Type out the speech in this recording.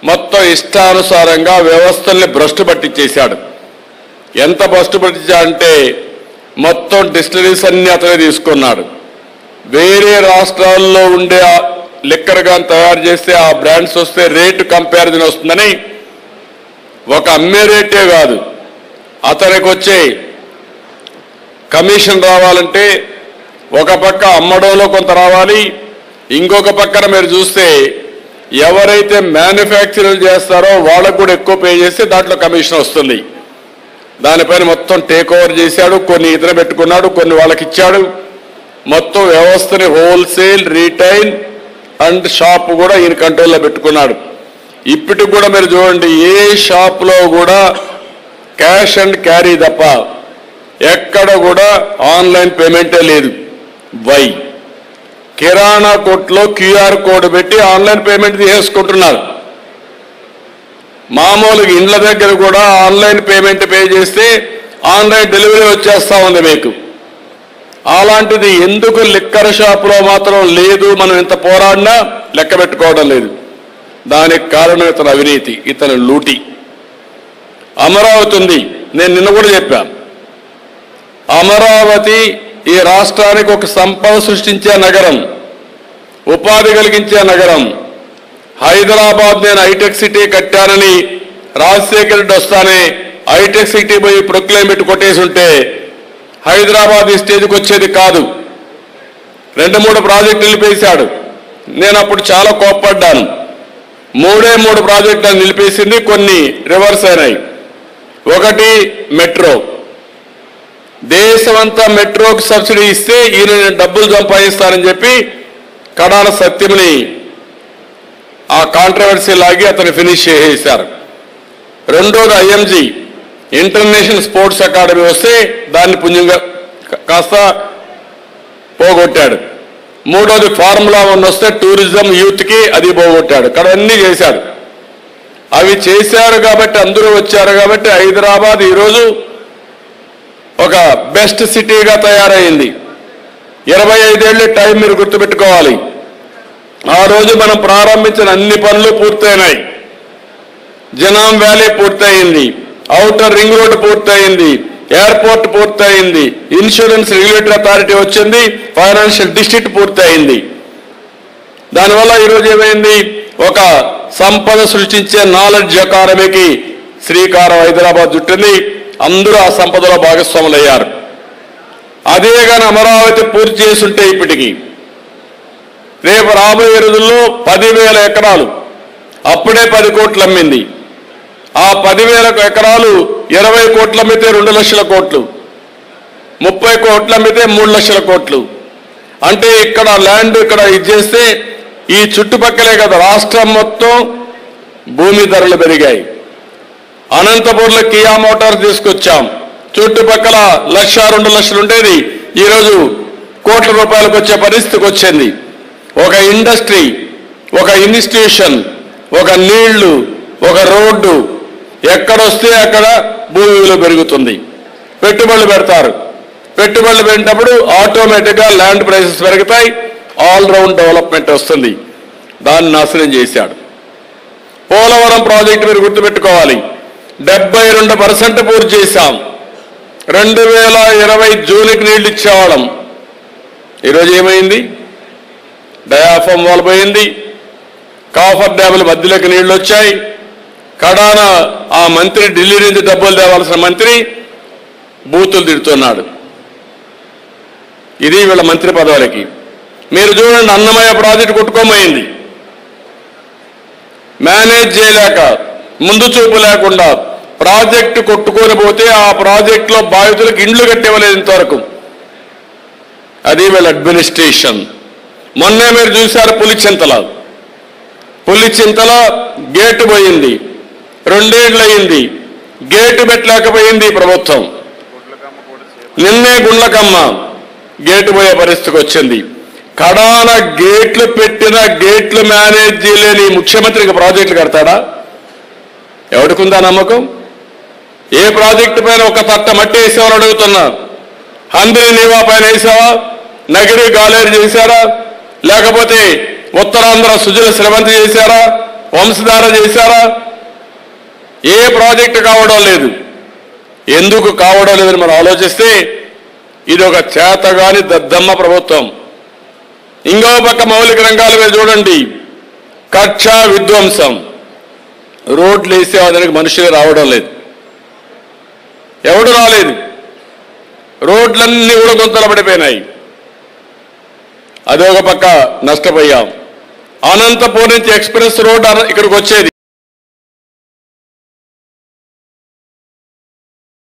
మొత్తం ఇష్టానుసారంగా వ్యవస్థల్ని భ్రష్టు పట్టించేశాడు ఎంత భ్రష్టు పట్టించా అంటే మొత్తం డిస్టిలరీస్ అన్ని అతనే తీసుకున్నాడు వేరే రాష్ట్రాల్లో ఉండే ఆ లిక్కర్ గాని తయారు చేస్తే ఆ బ్రాండ్స్ వస్తే రేటు కంపారిజన్ వస్తుందని ఒక అమ్మే రేటే కాదు అతనికి వచ్చే కమిషన్ రావాలంటే ఒక పక్క అమ్మడంలో కొంత రావాలి ఇంకొక పక్కన మీరు చూస్తే ఎవరైతే మ్యానుఫ్యాక్చరింగ్ చేస్తారో వాళ్ళకు కూడా ఎక్కువ పే చేస్తే దాంట్లో కమిషన్ వస్తుంది దానిపైన మొత్తం టేక్ ఓవర్ చేశాడు కొన్ని ఇతర పెట్టుకున్నాడు కొన్ని వాళ్ళకి ఇచ్చాడు మొత్తం వ్యవస్థని హోల్సేల్ రీటైల్ అండ్ షాప్ కూడా ఈయన కంట్రోల్లో పెట్టుకున్నాడు ఇప్పటికి కూడా మీరు చూడండి ఏ షాప్లో కూడా క్యాష్ అండ్ క్యారీ తప్ప ఎక్కడ కూడా ఆన్లైన్ పేమెంటే లేదు వై కిరాణా కొట్లో క్యూఆర్ కోడ్ పెట్టి ఆన్లైన్ పేమెంట్ తీసేసుకుంటున్నారు మామూలుగా ఇండ్ల దగ్గర కూడా ఆన్లైన్ పేమెంట్ పే చేస్తే ఆన్లైన్ డెలివరీ వచ్చేస్తా ఉంది మీకు అలాంటిది ఎందుకు లిక్కర్ షాపులో మాత్రం లేదు మనం ఇంత పోరాడినా లెక్క పెట్టుకోవడం లేదు దానికి కారణం ఇతని అవినీతి ఇతని లూటి అమరావతి ఉంది నేను నిన్న కూడా చెప్పాను అమరావతి ఈ రాష్ట్రానికి ఒక సంపద సృష్టించే నగరం ఉపాధి కలిగించే నగరం హైదరాబాద్ నేను హైటెక్ సిటీ కట్టానని రాజశేఖర రెడ్డి వస్తానే హైటెక్ సిటీ పోయి ప్రొక్లైన్ పెట్టి కొట్టేసి ఉంటే హైదరాబాద్ ఈ స్టేజ్కి వచ్చేది కాదు రెండు మూడు ప్రాజెక్టులు నిలిపేశాడు నేను అప్పుడు చాలా కోప్పడ్డాను మూడే మూడు ప్రాజెక్టులు నిలిపేసింది కొన్ని రివర్స్ అయినాయి ఒకటి మెట్రో దేశమంతా మెట్రోకి సబ్సిడీ ఇస్తే ఈయన నేను డబ్బులు సంపాదిస్తానని చెప్పి కడాల సత్యంని ఆ కాంట్రవర్సీ లాగి అతను ఫినిష్ చేసేశారు రెండోది ఐఎంజీ ఇంటర్నేషనల్ స్పోర్ట్స్ అకాడమీ వస్తే దాన్ని పుణ్యంగా కా- కాస్త పోగొట్టాడు మూడోది ఫార్ములా వన్ వస్తే టూరిజం యూత్ కి అది పోగొట్టాడు ఇక్కడ అన్ని చేశాడు అవి చేశారు కాబట్టి అందరూ వచ్చారు కాబట్టి హైదరాబాద్ ఈరోజు ఒక బెస్ట్ సిటీగా తయారైంది ఇరవై ఐదేళ్ల టైం మీరు గుర్తుపెట్టుకోవాలి ఆ రోజు మనం ప్రారంభించిన అన్ని పనులు పూర్తయినాయి జనాం వ్యాలీ పూర్తయింది ఔటర్ రింగ్ రోడ్ పూర్తయింది ఎయిర్పోర్ట్ పూర్తయింది ఇన్సూరెన్స్ రెగ్యులేటరీ అథారిటీ వచ్చింది ఫైనాన్షియల్ డిస్ట్రిక్ట్ పూర్తయింది దానివల్ల ఈరోజు ఏమైంది ఒక సంపద సృష్టించే నాలెడ్జ్ ఎకానమీకి శ్రీకారం హైదరాబాద్ చుట్టింది అందరూ ఆ సంపదలో భాగస్వాములయ్యారు అదే కానీ అమరావతి పూర్తి చేసుంటే ఇప్పటికి రేపు రాబోయే రోజుల్లో పదివేల ఎకరాలు అప్పుడే పది కోట్లు అమ్మింది ఆ పదివేల ఎకరాలు ఇరవై కోట్లు అమ్మితే రెండు లక్షల కోట్లు ముప్పై కోట్లు అమ్మితే మూడు లక్షల కోట్లు అంటే ఇక్కడ ల్యాండ్ ఇక్కడ ఇది చేస్తే ఈ చుట్టుపక్కలే కదా రాష్ట్రం మొత్తం భూమి ధరలు పెరిగాయి అనంతపూర్లో కియా మోటార్ తీసుకొచ్చాం చుట్టుపక్కల లక్ష రెండు లక్షలు ఉండేది ఈరోజు కోట్ల రూపాయలకు వచ్చే పరిస్థితికి వచ్చింది ఒక ఇండస్ట్రీ ఒక ఇన్స్టిట్యూషన్ ఒక నీళ్లు ఒక రోడ్డు ఎక్కడొస్తే అక్కడ భూమి విలువ పెరుగుతుంది పెట్టుబడులు పెడతారు పెట్టుబడులు పెట్టినప్పుడు ఆటోమేటిక్గా ల్యాండ్ ప్రైసెస్ పెరుగుతాయి ఆల్ రౌండ్ డెవలప్మెంట్ వస్తుంది దాన్ని నాశనం చేశాడు పోలవరం ప్రాజెక్టు మీరు గుర్తుపెట్టుకోవాలి డెబ్బై రెండు పర్సెంట్ పూర్తి చేశాం రెండు వేల ఇరవై జూన్కి నీళ్లు ఇచ్చేవాళ్ళం ఈరోజు ఏమైంది డయాఫామ్ వాల్ పోయింది కాఫర్ డ్యాముల మధ్యలోకి నీళ్లు వచ్చాయి కడాన ఆ మంత్రి ఢిల్లీ నుంచి డబ్బులు తేవాల్సిన మంత్రి బూతులు తిడుతున్నాడు ఇది వీళ్ళ మంత్రి పదవులకి మీరు చూడండి అన్నమయ్య ప్రాజెక్టు కొట్టుకోమైంది మేనేజ్ చేయలేక ముందు చూపు లేకుండా ప్రాజెక్టు కొట్టుకొని పోతే ఆ ప్రాజెక్టులో బాధితులకు ఇండ్లు కట్టివ్వలేదు ఇంతవరకు అది వీళ్ళ అడ్మినిస్ట్రేషన్ మొన్నే మీరు చూశారు పులిచింతల పులిచింతల గేటు పోయింది రెండేళ్ళు అయింది గేటు పెట్టలేకపోయింది ఈ ప్రభుత్వం నిన్నే గుండ్లకమ్మ గేటు పోయే పరిస్థితికి వచ్చింది కడాన గేట్లు పెట్టిన గేట్లు మేనేజ్ చేయలేని ఈ ముఖ్యమంత్రికి ప్రాజెక్టులు కడతాడా ఎవడికుందా నమ్మకం ఏ ప్రాజెక్టు పైన ఒక తట్ట మట్టి వేసావని అడుగుతున్నా హందిని నీవా పైన వేసావా నగిరి గాలేరు చేశారా లేకపోతే ఉత్తరాంధ్ర సుజల శ్రవంతి చేశారా వంశధార చేశారా ఏ ప్రాజెక్టు కావడం లేదు ఎందుకు కావడం లేదని మనం ఆలోచిస్తే ఇది ఒక చేతగాని దద్దమ్మ ప్రభుత్వం ఇంకో పక్క మౌలిక రంగాల మీద చూడండి కక్ష విధ్వంసం రోడ్లు వేసే దానికి మనుషులు రావడం లేదు ఎవడు రాలేదు రోడ్లన్నీ కూడా గుంతలు పడిపోయినాయి అదొక పక్క నష్టపోయాం అనంతపూర్ నుంచి ఎక్స్ప్రెస్ రోడ్ అన- ఇక్కడికి వచ్చేది